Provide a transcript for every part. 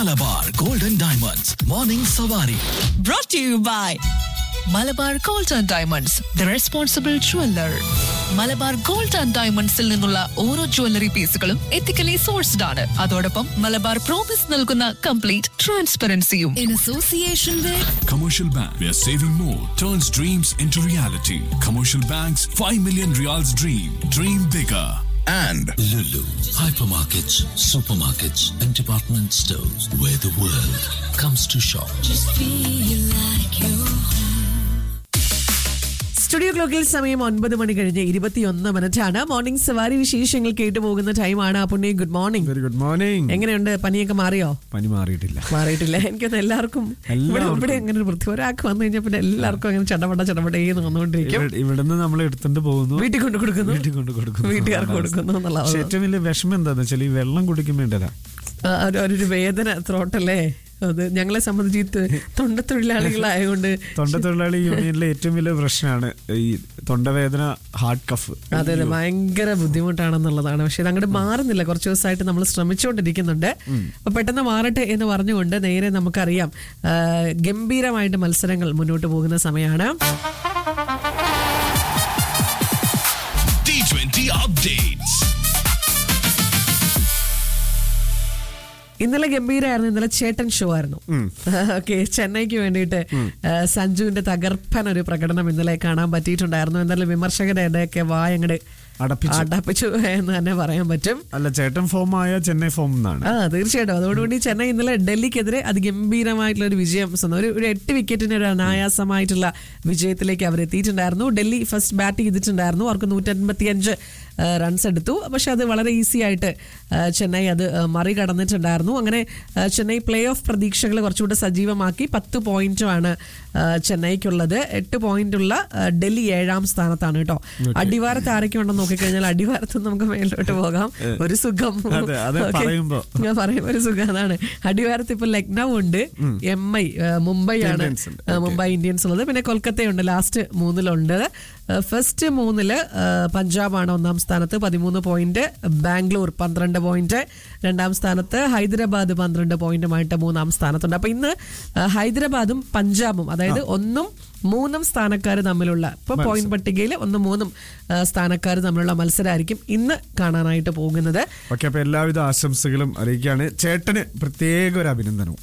Malabar golden diamonds morning സവാരി brought to you by Malabar gold and diamonds the responsible jeweller Malabar gold and ഡയമണ്ട്സിൽ നിന്നുള്ള ഓരോ jewellery പീസുകളും ethically sourced ആണ് അതോടൊപ്പം മലബാർ പ്രോമിസ് നൽകുന്ന കംപ്ലീറ്റ് ട്രാൻസ്പെറൻസിയും in association with Commercial Bank, where saving more turns dreams into reality. Commercial Bank's 5 million reals dream. Dream bigger. and Lulu, hypermarkets, supermarkets, and department stores where the world comes to shop. Studio ക്ലോക്കിൽ സമയം ഒൻപത് മണി കഴിഞ്ഞ് ഇരുപത്തിയൊന്ന് മിനിറ്റാണ് morning സവാരി വിശേഷങ്ങൾ കേട്ടു പോകുന്ന ടൈമാണ് Punni good morning very good morning എങ്ങനെയുണ്ട് പനിയൊക്കെ മാറിയോ പനി മാറിയിട്ടില്ല മാറിയിട്ടില്ല എനിക്കൊന്ന് എല്ലാവർക്കും ഇവിടെ എല്ലാവർക്കും. ഇവിടെ അങ്ങനെ ഒരു വൃത്തി ഒരാൾക്ക് വന്നു കഴിഞ്ഞാൽ പിന്നെ എല്ലാവർക്കും അങ്ങനെ ചടപട ചടപടേന്ന് വന്നുകൊണ്ടിരിക്കും ഇവിടെ- ഇവിടുന്ന് നമ്മൾ എടുത്തോണ്ട് പോകുന്നു വീട്ടിൽ കൊണ്ട് കൊടുക്കുന്നു വീട്ടിൽ കൊണ്ട് കൊടുക്കുന്നു വീട്ടുകാർക്ക് കൊടുക്കുന്നു പക്ഷെ എന്നുള്ളതാണ് ഏറ്റവും വലിയ വിഷമം എന്താന്ന് വെച്ചാൽ ഈ വെള്ളം കുടിക്കുമ്പോണ്ടല്ല ആ, ഒരു- ഒരു വേദന ത്രോട്ടല്ലേ അത് ഞങ്ങളെ സംബന്ധിച്ച് ഈ തൊ- തൊണ്ടത്തൊഴിലാളികളായതുകൊണ്ട് തൊണ്ട തൊഴിലാളി യൂണിയനിലെ ഏറ്റവും വലിയ പ്രശ്നമാണ് ഈ തൊണ്ടവേദന ഹാർട്ട് കഫ് അതെ അതെ ഭയങ്കര ബുദ്ധിമുട്ടാണെന്നുള്ളതാണ് പക്ഷെ ഇത് അങ്ങോട്ട് മാറുന്നില്ല കുറച്ച് ദിവസമായിട്ട് നമ്മൾ ശ്രമിച്ചുകൊണ്ടിരിക്കുന്നുണ്ട് അപ്പൊ പെട്ടെന്ന് മാറട്ടെ എന്ന് പറഞ്ഞുകൊണ്ട് നേരെ നമുക്കറിയാം ആ, ഗംഭീരമായിട്ട് മത്സരങ്ങൾ മുന്നോട്ട് പോകുന്ന സമയമാണ് T20 updates. ഇന്നലെ ഗംഭീരമായിരുന്നു ഇന്നലെ ചേട്ടൻ ഷോ ആയിരുന്നു ഓക്കെ ചെന്നൈക്ക് വേണ്ടിയിട്ട് ആ, സഞ്ജുവിന്റെ തകർപ്പൻ ഒരു പ്രകടനം ഇന്നലെ കാണാൻ പറ്റിയിട്ടുണ്ടായിരുന്നു എന്നാലും വിമർശകരുടെ ഇടയൊക്കെ വായങ്ങട് അടപ്പിച്ചു. അടപ്പിച്ചു എന്ന് തന്നെ പറയാൻ പറ്റും അല്ല ചേട്ടൻ ഫോം ആയ ചെന്നൈ ഫോം എന്നാണ് ആ തീർച്ചയായിട്ടും അതോടുകൂടി ചെന്നൈ ഇന്നലെ ഡൽഹിക്കെതിരെ അതിഗംഭീരമായിട്ടുള്ള ഒരു വിജയം സ്വന്തം ഒരു ഒരു എട്ട് വിക്കറ്റിന് ഒരു അനായാസമായിട്ടുള്ള വിജയത്തിലേക്ക് അവർ എത്തിയിട്ടുണ്ടായിരുന്നു ഡൽഹി ഫസ്റ്റ് ബാറ്റ് ചെയ്തിട്ടുണ്ടായിരുന്നു അവർക്ക് നൂറ്റൻപത്തി അഞ്ച് റൺസ് എടുത്തു പക്ഷെ അത് വളരെ ഈസി ആയിട്ട് ആ, ചെന്നൈ അത് ആ, മറികടന്നിട്ടുണ്ടായിരുന്നു അങ്ങനെ ആ, ചെന്നൈ പ്ലേ ഓഫ് പ്രതീക്ഷകൾ കുറച്ചുകൂടെ സജീവമാക്കി പത്ത് പോയിന്റുമാണ് ആ, ചെന്നൈക്കുള്ളത് എട്ട് പോയിന്റുള്ള ആ, ഡൽഹി ഏഴാം സ്ഥാനത്താണ് കേട്ടോ അടിവാരത്ത് ആരൊക്കെ ഉണ്ടെന്ന് നോക്കിക്കഴിഞ്ഞാൽ അടിവാരത്ത് നമുക്ക് മേലോട്ട് പോകാം ഒരു സുഖം അതെ, അത് Okay. പറയുമ്പോ. ഞാൻ പറയുമ്പോ ഒരു സുഖം അതാണ് അടിവാരത്ത് ഇപ്പൊ ലക്നൗ ഉണ്ട് എം ഐ മുംബൈ ആണ് ഇന്ത്യൻസ് ഉണ്ട്. ആ, മുംബൈ ഇന്ത്യൻസ് ഉള്ളത് പിന്നെ കൊൽക്കത്തയുണ്ട് ലാസ്റ്റ് മൂന്നിലുണ്ട് ഫസ്റ്റ് മൂന്നില് ആ, പഞ്ചാബാണ് ഒന്നാം സ്ഥാനത്ത് പതിമൂന്ന് പോയിന്റ് ബാംഗ്ലൂർ പന്ത്രണ്ട് പോയിന്റ് രണ്ടാം സ്ഥാനത്ത് ഹൈദരാബാദ് പന്ത്രണ്ട് പോയിന്റുമായിട്ട് മൂന്നാം സ്ഥാനത്തുണ്ട് അപ്പൊ ഇന്ന് ആ, ഹൈദരാബാദും പഞ്ചാബും അതായത് ഒന്നും മൂന്നും സ്ഥാനക്കാർ തമ്മിലുള്ള ഇപ്പൊ പോയിന്റ് പട്ടികയിൽ ഒന്നും മൂന്നും സ്ഥാനക്കാർ തമ്മിലുള്ള മത്സരമായിരിക്കും ഇന്ന് കാണാനായിട്ട് പോകുന്നത് ഓക്കെ അപ്പൊ എല്ലാവിധ ആശംസകളും അറിയിക്കുകയാണ് ചേട്ടന് പ്രത്യേക ഒരു അഭിനന്ദനവും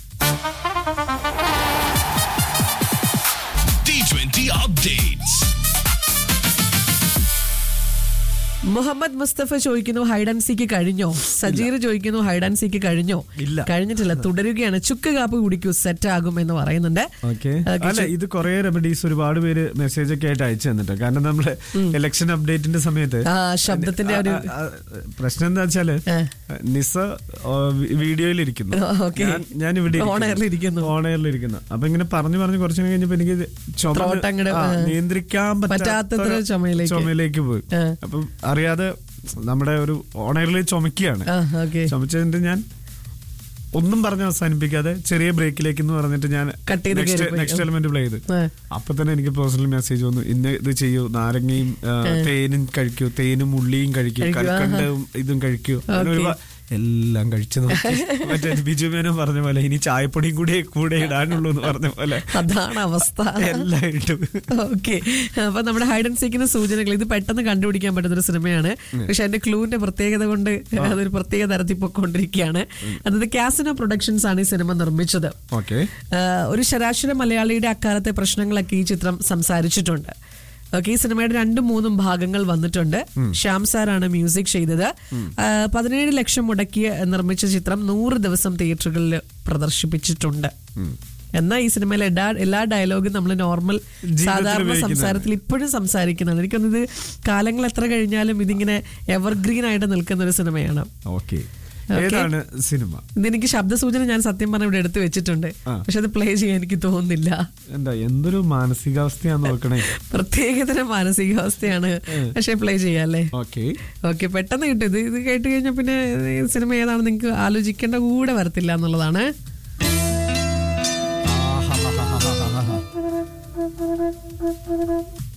T20 updates. മുഹമ്മദ് മുസ്തഫ ചോദിക്കുന്നു ഹൈഡ് ആൻഡ് സീക്ക് കഴിഞ്ഞോ സജീർ ചോദിക്കുന്നു ഹൈഡ് ആൻഡ് സീക്ക് കഴിഞ്ഞോ ഇല്ല. കഴിഞ്ഞിട്ടില്ല തുടരുകയാണ് ചുക്ക് കാപ്പ് കുടിക്കൂ സെറ്റ് ആകും എന്ന് പറയുന്നുണ്ട് ഓക്കെ Okay, അല്ല ഇത് കുറെ റെമഡീസ് ഒരുപാട് പേര് മെസ്സേജ് ഒക്കെ ആയിട്ട് അയച്ചു തന്നിട്ട് കാരണം നമ്മള് ഇലക്ഷൻ അപ്ഡേറ്റിന്റെ സമയത്ത് ആ, ശബ്ദത്തിന്റെ ഒരു- ആ, ആ, പ്രശ്നം എന്താ വെച്ചാല് ഏ. നിസ വീഡിയോയിൽ ഇരിക്കുന്നു ഓ, okay. ഞാൻ ഇവിടെ On air ൽ ഇരിക്കുന്നു. ഓണയറിൽ ഇരിക്കുന്നു അപ്പൊ ഇങ്ങനെ പറഞ്ഞു പറഞ്ഞു കുറച്ചു നേരം കഴിഞ്ഞപ്പോ എനിക്ക് ചുമ Throat അങ്ങട്, ആ, ആ. നിയന്ത്രിക്കാൻ പറ്റാത്തത്ര പറ്റാത്ത ചുമയിലേക്ക്. ചുമയിലേക്ക് പോയി ആ. അപ്പം അറിയാതെ നമ്മുടെ ഒരു ഓണയറിൽ ചുമക്കുകയാണ് ആ, okay. ചുമച്ചതിന്റെ ഞാൻ ഒന്നും പറഞ്ഞ് അവസാനിപ്പിക്കാതെ ചെറിയ ബ്രേക്കിലേക്ക് എന്ന് പറഞ്ഞിട്ട് ഞാൻ Cut ചെയ്ത് കയറിപ്പോയി. നെക്സ്റ്റ് എലിമെന്റ് പ്ലേ ചെയ്ത് ആ. അപ്പൊ തന്നെ എനിക്ക് പേഴ്സണൽ മെസ്സേജ് വന്നു ഇന്ന് ഇത് ചെയ്യൂ നാരങ്ങയും ആ, തേനും കഴിക്കൂ തേനും ഉള്ളിയും കഴിക്കൂ കഴിക്കൂ, ആഹാ. കൽക്കണ്ടവും ഇതും കഴിക്കൂ അങ്ങനെ Okay. ഒരുപാ- എല്ലാം കഴിച്ചു നോക്കി മറ്റേ ബിജു മേനോൻ പറഞ്ഞ പോലെ ഇനി ചായപ്പൊടിയും കൂടെ കൂടെ ഇടാനുള്ളൂ എന്ന് പറഞ്ഞ പോലെ അതാണ് അവസ്ഥ എല്ലാം ഇട്ടു ഓക്കെ അപ്പൊ നമ്മുടെ ഹൈഡ് ആൻഡ് സീക്കിന് സൂചനകൾ ഇത് പെട്ടെന്ന് കണ്ടുപിടിക്കാൻ പറ്റുന്ന ഒരു സിനിമയാണ് പക്ഷെ അതിന്റെ ക്ലൂവിന്റെ പ്രത്യേകത കൊണ്ട് അതൊരു പ്രത്യേക തരത്തിൽ പൊക്കോണ്ടിരിക്കുകയാണ് അതായത് കാസിനോ പ്രൊഡക്ഷൻസ് ആണ് ഈ സിനിമ നിർമ്മിച്ചത് ഓക്കെ ആഹ് ഒരു ശരാശരി മലയാളിയുടെ അക്കാലത്തെ പ്രശ്നങ്ങളൊക്കെ ഈ ചിത്രം സംസാരിച്ചിട്ടുണ്ട് ഓക്കെ ഈ സിനിമയുടെ രണ്ടും മൂന്നും ഭാഗങ്ങൾ വന്നിട്ടുണ്ട് ശ്യാം സാറാണ് മ്യൂസിക് ചെയ്തത് ആഹ് പതിനേഴ് ലക്ഷം മുടക്കി നിർമ്മിച്ച ചിത്രം നൂറ് ദിവസം തിയേറ്ററുകളിൽ പ്രദർശിപ്പിച്ചിട്ടുണ്ട് എന്നാൽ ഈ സിനിമയിലെ എല്ലാ എല്ലാ ഡയലോഗും നമ്മൾ നോർമൽ സാധാരണ ഉപയോഗിക്കുന്നതാണ്. സംസാരത്തിൽ ഇപ്പോഴും സംസാരിക്കുന്നതാണ് എനിക്കൊന്നത് കാലങ്ങൾ എത്ര കഴിഞ്ഞാലും ഇതിങ്ങനെ എവർഗ്രീൻ ആയിട്ട് നിൽക്കുന്ന ഒരു സിനിമയാണ് ഓക്കെ Okay. ഏതാണ് സിനിമ ഇതെനിക്ക് ശബ്ദസൂചന ഞാൻ സത്യം പറഞ്ഞ ഇവിടെ എടുത്തു വെച്ചിട്ടുണ്ട് ആ. പക്ഷെ അത് പ്ലേ ചെയ്യാൻ എനിക്ക് തോന്നുന്നില്ല എന്താ എന്തൊരു മാനസികാവസ്ഥയാന്ന് നോക്കണേ പ്രത്യേകതരം മാനസികാവസ്ഥയാണ് പക്ഷെ പ്ലേ ചെയ്യാല്ലേ ഓക്കെ ഓക്കെ പെട്ടെന്ന് കിട്ടും ഇത് ഇത് കേട്ട് കഴിഞ്ഞാൽ പിന്നെ ഈ സിനിമ ഏതാണ് നിങ്ങൾക്ക് ആലോചിക്കേണ്ട കൂടെ വരത്തില്ല എന്നുള്ളതാണ്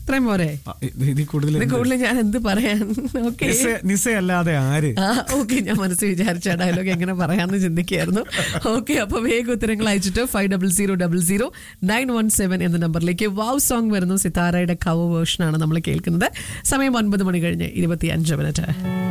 ഇത്രയും പോരെ ആ, ഇത് ഇതിൽ കൂടുതൽ ഇത് എന്ത്? കൂടുതൽ ഞാൻ എന്ത് പറയാൻ ഓക്കെ നിസ്സ- നിസ്സയല്ലാതെ ആര് ആ ഓക്കെ ഞാൻ മനസ്സിൽ വിചാരിച്ച ഡയലോഗ് എങ്ങനെ പറയാമെന്ന് ചിന്തിക്കുകയായിരുന്നു ഓക്കെ അപ്പൊ വേഗം ഉത്തരങ്ങൾ അയച്ചിട്ട് five double zero double zero nine one seven എന്ന നമ്പറിലേക്ക് വാവ് സോങ് വരുന്നു സിതാരയുടെ കവർ വേർഷനാണ് നമ്മൾ കേൾക്കുന്നത് സമയം ഒൻപത് മണി കഴിഞ്ഞ് ഇരുപത്തി അഞ്ച് മിനിറ്റ്